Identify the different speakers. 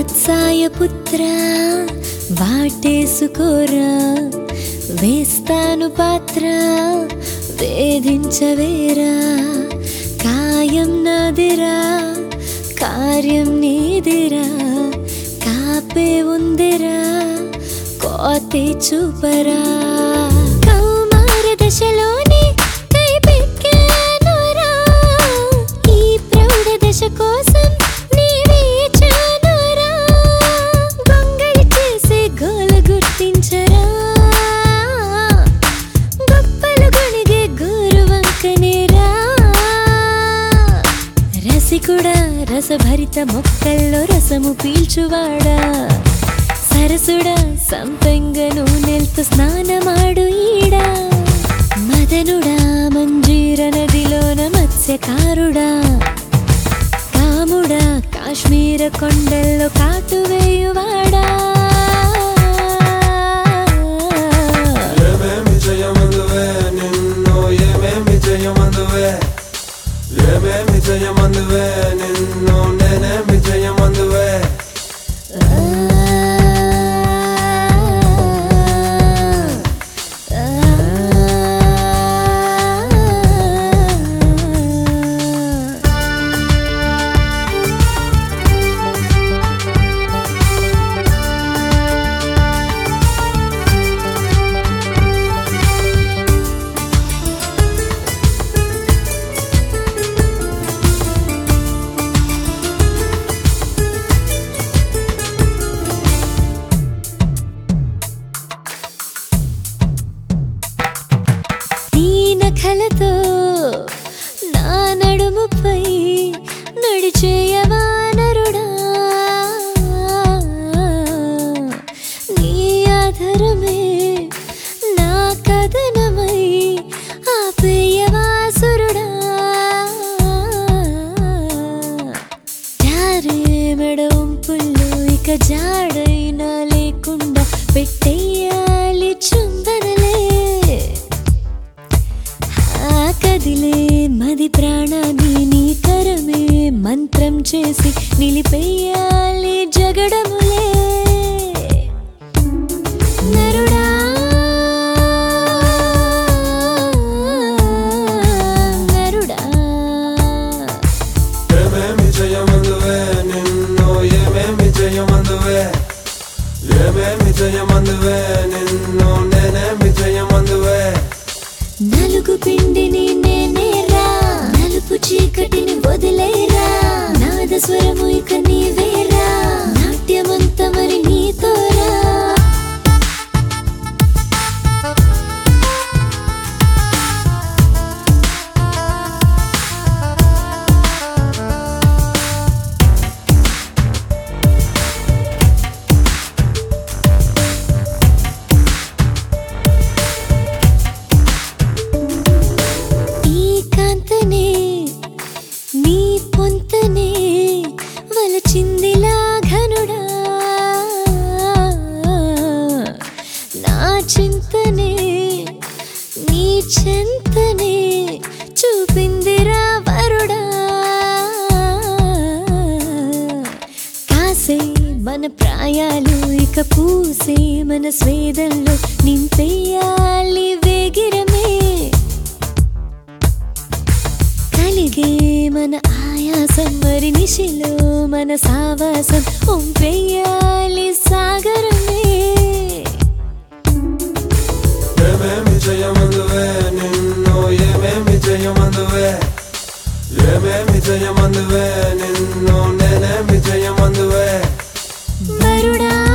Speaker 1: వాత్సాయ పుత్ర వాటేసుకోరా వేస్తాను పాత్ర వేధించవేరా కాయం నాదిరా కార్యం నీదిరా కాపే ఉందిరా కోతే చూపరా కౌమార దశలోనే కైపెక్కానురా ఈ ప్రౌఢ దశ కోసం నీ వేచానురా గొంగళి చేసే గోల గుర్తించరా గొప్పలు గొణిగే గోరు వంకనేరా రసికుడా రసభరిత మొక్కల్లో రసము పీల్చువాడా సరసుడా సంపెంగ నూనెల్తో స్నానమాడు ఈడా మదనుడా మంజీర నదిలోన మత్స్యకారుడా కాముడా కాశ్మీర కొండల్లో కాటువేయువాడా
Speaker 2: ఏమేమి చేయమందువే నిన్ను ఏమేమి చేయమందువే ఏమేమి చేయమందువే నిన్ను నేనేమి చేయమందువే
Speaker 1: నీ నఖలతో నా నడుముపై నడిచేయవా నరుడా నీ ఆధరమే నా కథనమై ఆపేయవా సురుడా జారే మెడవంపుల్లో ఇక జాడైనా లేకుండా పెట్టేయాలి చుందనలే ఆ కదిలే మది ప్రాణాన్ని నీ కరమే మంత్రం చేసి నిలిపేయాలి జగడములే నరుడా నరుడా
Speaker 2: ఏమేమి చేయమందువే నిన్ను ఏమేమి చేయమందువే ఏమేమి చేయమందువే నిన్ను నేనేమి చేయమందువే
Speaker 1: నలుగు పిండిని నేనేరా నలుపు చీకటిని వదిలేరా నాద స్వరము ఇక నీవేరా నాట్యమంత మరి నీతోరా ఈ కాంతనే నీ పొంతనే వలచిందిలా ఘనుడా నా చింతనే నీ చింతనే చూపిందిరా వరుడా కాసే మన ప్రాయాలు ఇక పూసే మన స్వేదంలో నింపేయాలి వేగిరమే కలిగే మన ఆయాసం మరి నిశిలో మన సావాసం ఒంపెయ్యాలి సాగరమే
Speaker 2: ఏమేమి చేయమందువే నిన్ను ఏమేమి చేయమందువే ఏమేమి చేయమందువే నిన్ను నేనేమి చేయమందువే
Speaker 1: వరుడా